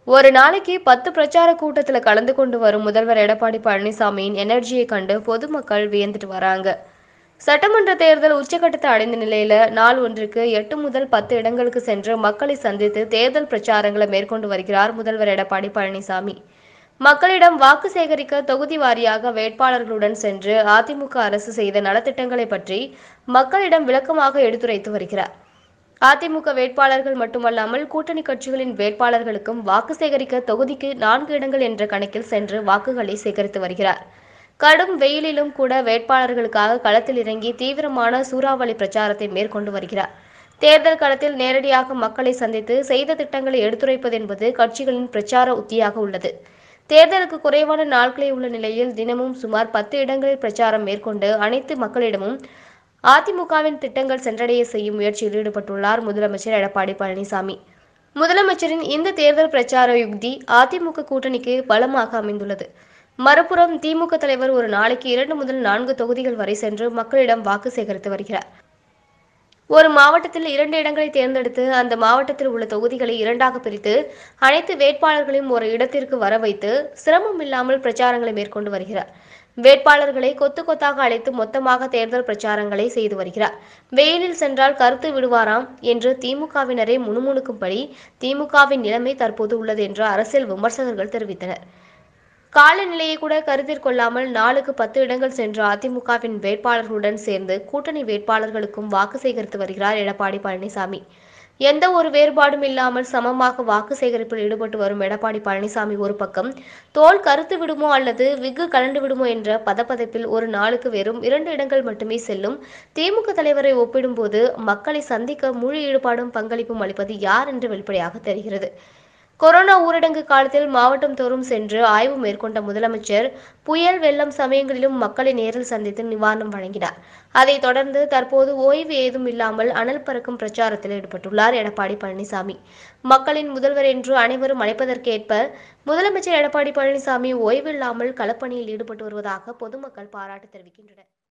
ஒரு நாளைக்கு பத்து பிரச்சார கூட்டத்துல கலந்து கொண்டு வரும் முதல்வர் எடப்பாடி பழனிசாமியின் எனர்ஜியை கண்டு பொதுமக்கள் வியந்துட்டு வராங்க சட்டமன்ற தேர்தல் உச்சகட்டத்தை அடைந்த நிலையில நாள் ஒன்றுக்கு எட்டு முதல் பத்து இடங்களுக்கு சென்று மக்களை சந்தித்து தேர்தல் பிரச்சாரங்களை மேற்கொண்டு வருகிறார் முதல்வர் எடப்பாடி பழனிசாமி மக்களிடம் வாக்கு சேகரிக்க தொகுதி வாரியாக வேட்பாளர்களுடன் சென்று அதிமுக அரசு செய்த நலத்திட்டங்களை பற்றி மக்களிடம் விளக்கமாக எடுத்துரைத்து வருகிறார் அதிமுக வேட்பாளர்கள் மட்டுமல்லாமல் கூட்டணி கட்சிகளின் வேட்பாளர்களுக்கும் வாக்கு சேகரிக்க தொகுதிக்கு நான்கு இடங்கள் என்ற கணக்கில் சென்று வாக்குகளை சேகரித்து வருகிறார் கடும் வெயிலிலும் கூட வேட்பாளர்களுக்காக களத்தில் இறங்கி தீவிரமான சூறாவளி பிரச்சாரத்தை மேற்கொண்டு வருகிறார் தேர்தல் களத்தில் நேரடியாக மக்களை சந்தித்து செய்த திட்டங்களை எடுத்துரைப்பது என்பது கட்சிகளின் பிரச்சார உத்தியாக உள்ளது தேர்தலுக்கு குறைவான நாட்களே உள்ள நிலையில் தினமும் சுமார் பத்து இடங்களில் பிரச்சாரம் மேற்கொண்டு அனைத்து மக்களிடமும் அதிமுகவின் திட்டங்கள் சென்றடைய செய்யும் முயற்சியில் ஈடுபட்டுள்ளார் முதலமைச்சர் எடப்பாடி பழனிசாமி முதலமைச்சரின் இந்த தேர்தல் பிரச்சார யுக்தி அதிமுக கூட்டணிக்கு பலமாக அமைந்துள்ளது மறுபுறம் திமுக தலைவர் ஒரு நாளைக்கு இரண்டு முதல் நான்கு தொகுதிகள் வரை சென்று மக்களிடம் வாக்கு சேகரித்து வருகிறார் ஒரு மாவட்டத்தில் இரண்டு இடங்களை தேர்ந்தெடுத்து அந்த மாவட்டத்தில் உள்ள தொகுதிகளை இரண்டாக பிரித்து அனைத்து வேட்பாளர்களையும் ஒரு இடத்திற்கு வர வைத்து சிரமம் இல்லாமல் பிரச்சாரங்களை மேற்கொண்டு வருகிறார் வேட்பாளர்களை கொத்து கொத்தாக அழைத்து மொத்தமாக தேர்தல் பிரச்சாரங்களை செய்து வருகிறார் வெயிலில் சென்றால் கருத்து விடுவாராம் என்று திமுகவினரே முணுமுணுக்கும்படி திமுகவின் நிலைமை தற்போது உள்ளது என்று அரசியல் விமர்சகர்கள் தெரிவித்தனர் காலநிலையை கூட கருத்தில் கொள்ளாமல் நாளுக்கு பத்து இடங்கள் சென்ற அதிமுகவின் வேட்பாளர்களுடன் சேர்ந்து கூட்டணி வேட்பாளர்களுக்கும் வாக்கு சேகரித்து வருகிறார் எடப்பாடி பழனிசாமி எந்த ஒரு வேறுபாடும் இல்லாமல் சமமாக வாக்கு சேகரிப்பில் ஈடுபட்டு வரும் எடப்பாடி பழனிசாமி ஒரு பக்கம் தோல் கருத்து விடுமோ அல்லது விக்கு கலண்டு விடுமோ என்ற பதப்பதைப்பில் ஒரு நாளுக்கு வெறும் இரண்டு இடங்கள் மட்டுமே செல்லும் திமுக தலைவரை ஒப்பிடும்போது மக்களை சந்திக்க முழு ஈடுபாடும் பங்களிப்பும் அளிப்பது யார் என்று வெளிப்படையாக தெரிகிறது கொரோனா ஊரடங்கு காலத்தில் மாவட்டம் தோறும் சென்று ஆய்வு மேற்கொண்ட முதலமைச்சர் புயல் வெள்ளம் சமயங்களிலும் மக்களை நேரில் சந்தித்து நிவாரணம் வழங்கினார் அதைத் தொடர்ந்து தற்போது ஓய்வு ஏதும் இல்லாமல் அனல் பறக்கும் பிரச்சாரத்தில் ஈடுபட்டுள்ளார் எடப்பாடி பழனிசாமி மக்களின் முதல்வர் என்று அனைவரும் அழைப்பதற்கேற்ப முதலமைச்சர் எடப்பாடி பழனிசாமி ஓய்வில்லாமல் களப்பணியில் ஈடுபட்டு வருவதாக பொதுமக்கள் பாராட்டு தெரிவிக்கின்றனர்